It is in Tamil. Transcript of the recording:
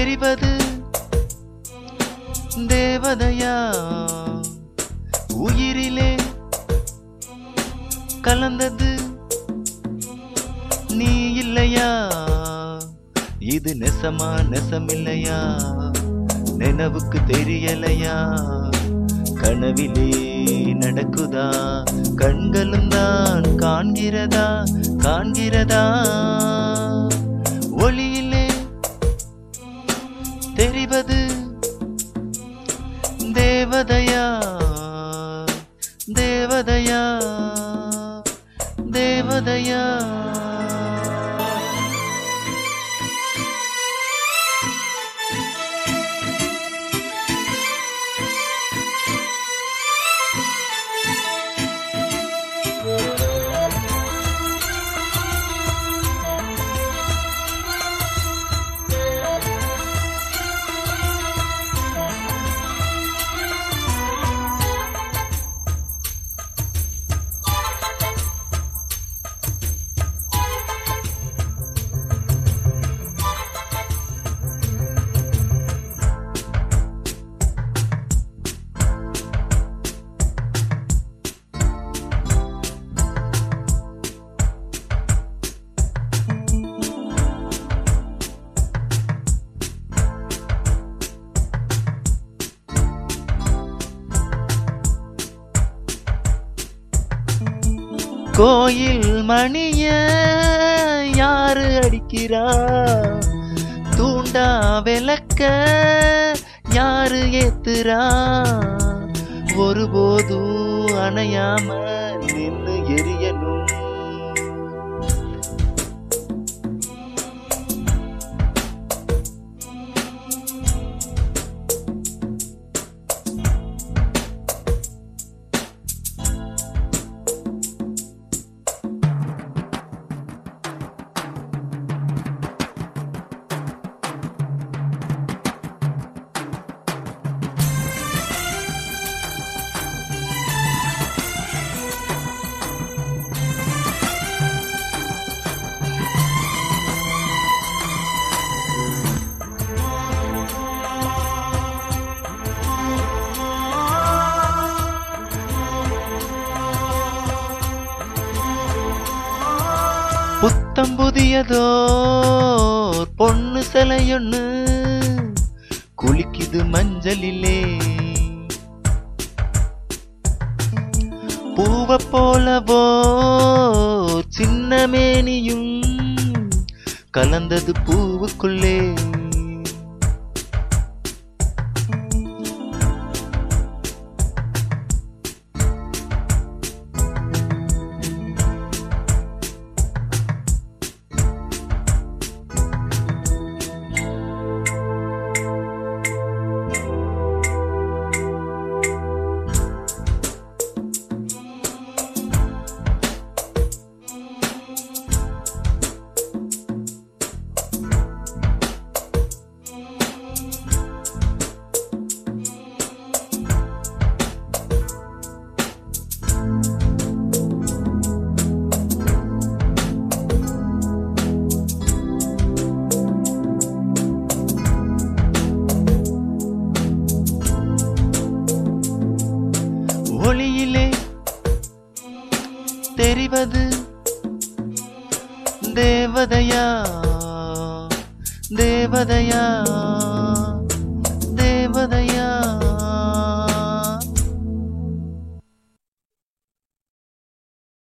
தெரிவது தேவதையா உயிரிலே கலந்தது நீ இல்லையா இது நெசமா நெசமில்லையா நினைவுக்கு தெரியலையா கனவிலே நடக்குதா கண்களும் தான் காண்கிறதா காண்கிறதா ஒளியிலே தெரிவது தேவதையா தேவதையா தேவதையா கோயில் மணிய யாரு அடிக்கிறா தூண்டா விளக்க யாரு ஏத்துறா ஒருபோதும் அணையாம நின்னு எரியணும் புத்தம் புதியதோ பொண்ணு சிலையொன்னு குளிக்குது மஞ்சளிலே பூவ போலவோ சின்ன மேனியும் கலந்தது பூவுக்குள்ளே ஒளியிலே தெரிவது தேவதையா தேவதையா